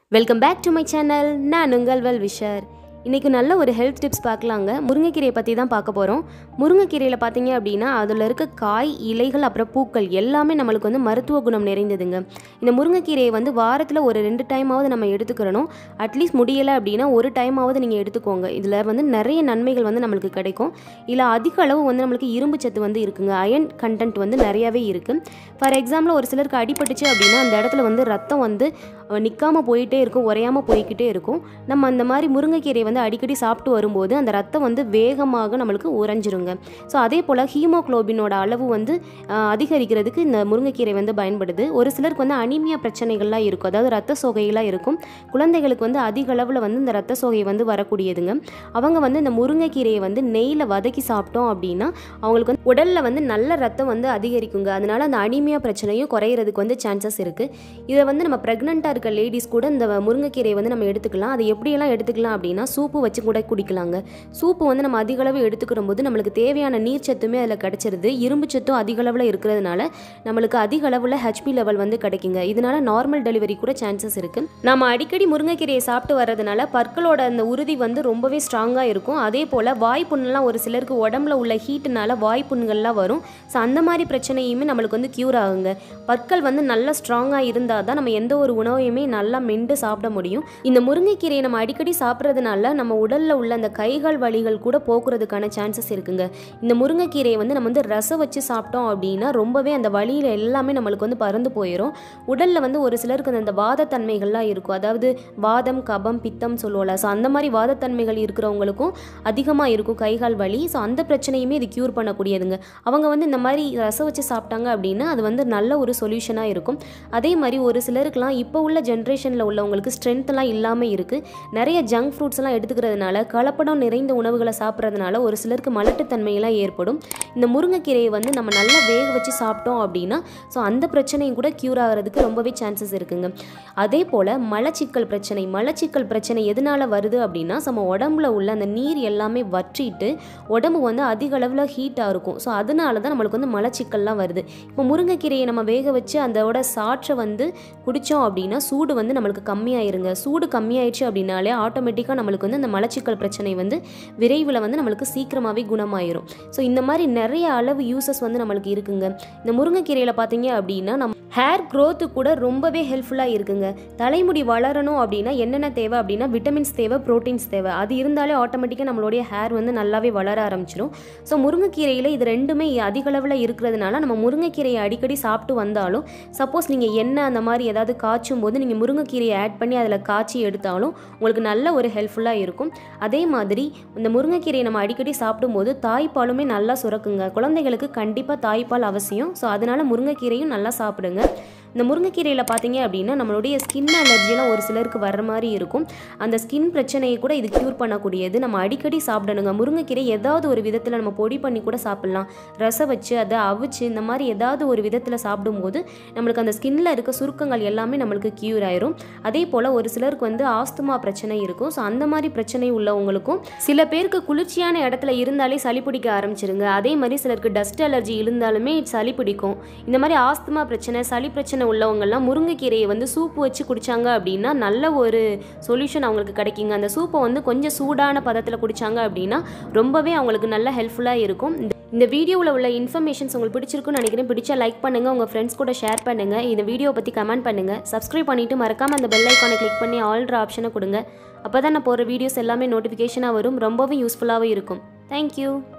welcome back to my channel நான் உங்கள் well wisher இன்றைக்கி நல்ல ஒரு ஹெல்த் டிப்ஸ் பார்க்கலாங்க முருங்கைக்கீரையை பற்றி தான் பார்க்க போகிறோம் முருங்கைக்கீரையில் பார்த்தீங்க அப்படின்னா அதில் இருக்க காய் இலைகள் அப்புறம் பூக்கள் எல்லாமே நம்மளுக்கு வந்து மருத்துவ குணம் நிறைந்ததுங்க இந்த முருங்கைக்கீரையை வந்து வாரத்தில் ஒரு ரெண்டு டைமாவது நம்ம எடுத்துக்கிறணும் அட்லீஸ்ட் முடியலை அப்படின்னா ஒரு டைமாவது நீங்கள் எடுத்துக்கோங்க இதில் வந்து நிறைய நன்மைகள் வந்து நம்மளுக்கு கிடைக்கும் இதில் அதிக அளவு வந்து நம்மளுக்கு இரும்பு சத்து வந்து இருக்குங்க அயன் கண்டென்ட் வந்து நிறையாவே இருக்குது ஃபார் எக்ஸாம்பிள் ஒரு சிலருக்கு அடிபட்டுச்சு அப்படின்னா அந்த இடத்துல வந்து ரத்தம் வந்து நிற்காமல் போயிட்டே இருக்கும் உரையாமல் போய்கிட்டே இருக்கும் நம்ம அந்த மாதிரி முருங்கைக்கீரையை வந்து அடிக்கடி சாப்பிட்டு வரும்போது அந்த ரத்தம் வந்து வேகமாக நம்மளுக்கு உறைஞ்சிருங்க ஸோ அதே போல் ஹீமோக்ளோபினோட அளவு வந்து ஆஹ், அதிகரிக்கிறதுக்கு இந்த முருங்கைக்கீரை வந்து பயன்படுது ஒரு சிலருக்கு வந்து அனிமியா பிரச்சனைகள்லாம் இருக்கும் அதாவது ரத்த சோகையெல்லாம் இருக்கும் குழந்தைகளுக்கு வந்து அதிக அளவில் வந்து இந்த ரத்த சோகை வந்து வரக்கூடியதுங்க அவங்க வந்து இந்த முருங்கைக்கீரையை வந்து நெய்யில் வதக்கி சாப்பிட்டோம் அப்படின்னா அவங்களுக்கு வந்து உடலில் வந்து நல்ல ரத்தம் வந்து அதிகரிக்குங்க அதனால அந்த அனிமியா பிரச்சனையும் குறையிறதுக்கு வந்து சான்சஸ் இருக்குது இதை வந்து நம்ம ப்ரெக்னெண்ட்டாக இருக்க லேடிஸ் கூட இந்த முருங்கைக்கீரையை வந்து நம்ம எடுத்துக்கலாம் அதை எப்படியெல்லாம் எடுத்துக்கலாம் அப்படின்னா சூப்பு வச்சு கூட குடிக்கலாங்க சூப்பு வந்து நம்ம அதிக அளவு எடுத்துக்கிற போது நம்மளுக்கு தேவையான நீர் சத்துமே அதில் கிடச்சிருது இரும்பு சத்தும் அதிக அளவில் இருக்கிறதுனால நம்மளுக்கு அதிக அளவில் ஹெச்பி லெவல் வந்து கிடைக்குங்க இதனால நார்மல் டெலிவரி கூட சான்சஸ் இருக்குது நம்ம அடிக்கடி முருங்கைக்கீரையை சாப்பிட்டு வர்றதுனால பற்களோட அந்த உறுதி வந்து ரொம்பவே ஸ்ட்ராங்காக இருக்கும் அதே போல் வாய்ப்புண்ணெலாம் ஒரு சிலருக்கு உடம்புல உள்ள ஹீட்டுனால வாய்ப்புண்கள்லாம் வரும் ஸோ அந்த மாதிரி பிரச்சனையுமே நம்மளுக்கு வந்து க்யூர் ஆகுங்க பற்கள் வந்து நல்லா ஸ்ட்ராங்காக இருந்தால் தான் நம்ம எந்த ஒரு உணவையுமே நல்லா மென்று சாப்பிட முடியும் இந்த முருங்கைக்கீரையை நம்ம அடிக்கடி சாப்பிட்றதுனால நம்ம உடலில் உள்ள அந்த கைகள் வலிகள் கூட போக்குறதுக்கான சான்சஸ் இருக்குங்க இந்த முருங்கைக்கீரையை வந்து நம்ம வந்து ரசம் வச்சு சாப்பிட்டோம் அப்படின்னா ரொம்பவே அந்த வலியில் எல்லாமே நம்மளுக்கு வந்து பறந்து போயிடும் உடலில் வந்து ஒரு சிலருக்கு அந்த வாதத்தன்மைகள்லாம் இருக்கும் அதாவது வாதம் கபம் பித்தம் சொல்லுவோம்ல ஸோ அந்த மாதிரி வாதத்தன்மைகள் இருக்கிறவங்களுக்கும் அதிகமாக இருக்கும் கைகால் வலி ஸோ அந்த பிரச்சனையுமே இது க்யூர் பண்ணக்கூடியதுங்க அவங்க வந்து இந்த மாதிரி ரசம் வச்சு சாப்பிட்டாங்க அப்படின்னா அது வந்து நல்ல ஒரு சொல்யூஷனாக இருக்கும் அதே மாதிரி ஒரு சிலருக்குலாம் இப்போ உள்ள ஜென்ரேஷனில் உள்ளவங்களுக்கு ஸ்ட்ரென்த்லாம் இல்லாமல் இருக்குது நிறைய ஜங்க் ஃப்ரூட்ஸ் எல்லாம் எடுத்துக்கிறதுனால கலப்படம் நிறைந்த உணவுகளை சாப்பிட்றதுனால ஒரு சிலருக்கு மலட்டுத்தன்மையெல்லாம் ஏற்படும் இந்த முருங்கைக்கீரையை வந்து நம்ம நல்லா வேக வச்சு சாப்பிட்டோம் அப்படின்னா ஸோ அந்த பிரச்சனையும் கூட க்யூர் ஆகிறதுக்கு ரொம்பவே சான்சஸ் இருக்குங்க அதே போல் மலச்சிக்கல் பிரச்சனை மலச்சிக்கல் பிரச்சனை எதனால வருது அப்படின்னா நம்ம உடம்புல உள்ள அந்த நீர் எல்லாமே வற்றிட்டு உடம்பு வந்து அதிக அளவில் ஹீட்டாக இருக்கும் ஸோ அதனால தான் நம்மளுக்கு வந்து மலச்சிக்கல்லாம் வருது இப்போ முருங்கைக்கீரையை நம்ம வேக வச்சு அதோட சாற்றை வந்து குடித்தோம் அப்படின்னா சூடு வந்து நம்மளுக்கு கம்மியாயிருங்க சூடு கம்மியாயிடுச்சு அப்படின்னாலே ஆட்டோமேட்டிக்காக நம்மளுக்கு வந்து அந்த மலச்சிக்கல் பிரச்சனை வந்து விரைவில் வந்து நம்மளுக்கு சீக்கிரமாகவே குணமாயிரும் ஸோ இந்த மாதிரி நிறைய அளவு யூசஸ் வந்து நம்மளுக்கு இருக்குங்க இந்த முருங்கைக்கீரையில் பார்த்தீங்க அப்படின்னா நம்ம ஹேர் growth கூட ரொம்பவே ஹெல்ப்ஃபுல்லாக இருக்குங்க தலைமுடி வளரணும் அப்படின்னா என்னென்ன தேவை அப்படின்னா விட்டமின்ஸ் தேவை ப்ரோட்டீன்ஸ் தேவை அது இருந்தாலே ஆட்டோமேட்டிக்காக நம்மளுடைய ஹேர் வந்து நல்லாவே வளர ஆரம்பிச்சிடும் ஸோ முருங்கைக்கீரையில் இது ரெண்டுமே அதிக அளவில் இருக்கிறதுனால நம்ம முருங்கைக்கீரையை அடிக்கடி சாப்பிட்டு வந்தாலும் சப்போஸ் நீங்கள் எண்ணெய் அந்த மாதிரி ஏதாவது காய்ச்சும் போது நீங்கள் முருங்கைக்கீரையை ஆட் பண்ணி அதில் காய்ச்சி எடுத்தாலும் உங்களுக்கு நல்ல ஒரு ஹெல்ப்ஃபுல்லாக இருக்கும் அதே மாதிரி இந்த முருங்கைக்கீரையை நம்ம அடிக்கடி சாப்பிடும்போது தாய்ப்பாலுமே நல்லா சுரக்குங்க குழந்தைகளுக்கு கண்டிப்பாக தாய்ப்பால் அவசியம் ஸோ அதனால் முருங்கைக்கீரையும் நல்லா சாப்பிடுங்க இந்த முருங்கைக்கீரையில் பார்த்தீங்க அப்படின்னா நம்மளுடைய ஸ்கின் அலர்ஜிலாம் ஒரு சிலருக்கு வர்ற மாதிரி இருக்கும் அந்த ஸ்கின் பிரச்சனையை கூட இது க்யூர் பண்ணக்கூடியது நம்ம அடிக்கடி சாப்பிடணுங்க முருங்கைக்கீரை ஏதாவது ஒரு விதத்தில் நம்ம பொடி பண்ணி கூட சாப்பிட்லாம் ரசம் வச்சு அதை அவிச்சு இந்த மாதிரி ஏதாவது ஒரு விதத்தில் சாப்பிடும்போது நம்மளுக்கு அந்த ஸ்கின்ல இருக்க சுருக்கங்கள் எல்லாமே நம்மளுக்கு க்யூர் ஆயிரும் அதே போல் ஒரு சிலருக்கு வந்து ஆஸ்துமா பிரச்சனை இருக்கும் ஸோ அந்த மாதிரி பிரச்சனை உள்ளவங்களுக்கும் சில பேருக்கு குளிர்ச்சியான இடத்துல இருந்தாலே சளி பிடிக்க ஆரம்பிச்சிருங்க அதே மாதிரி சிலருக்கு டஸ்ட் அலர்ஜி இருந்தாலுமே சளி பிடிக்கும் இந்த மாதிரி ஆஸ்துமா பிரச்சனை சளி பிரச்சனை உள்ளவங்கெல்லாம் முருங்கைக்கீரையை வந்து சூப்பு வச்சு குடிச்சாங்க அப்படின்னா நல்ல ஒரு சொல்யூஷன் அவங்களுக்கு கிடைக்குங்க அந்த சூப்பை வந்து கொஞ்சம் சூடான பதத்தில் குடிச்சாங்க அப்படின்னா ரொம்பவே அவங்களுக்கு நல்ல ஹெல்ப்ஃபுல்லாக இருக்கும் இந்த- இந்த வீடியோவில் உள்ள இன்ஃபர்மேஷன்ஸ் உங்களுக்கு பிடிச்சிருக்குன்னு நினைக்கிறேன் பிடிச்சா லைக் பண்ணுங்கள் உங்கள் ஃப்ரெண்ட்ஸ் கூட ஷேர் பண்ணுங்கள் இந்த வீடியோ பற்றி கமெண்ட் பண்ணுங்கள் சப்ஸ்கிரைப் பண்ணிவிட்டு மறக்காமல் அந்த பெல் ஐக்கானை கிளிக் பண்ணி ஆல்ட்ரு ஆப்ஷனை கொடுங்க அப்போ தான் நான் போகிற வீடியோஸ் எல்லாமே நோட்டிஃபிகேஷனாக வரும் ரொம்பவே யூஸ்ஃபுல்லாகவும் இருக்கும் தேங்க்யூ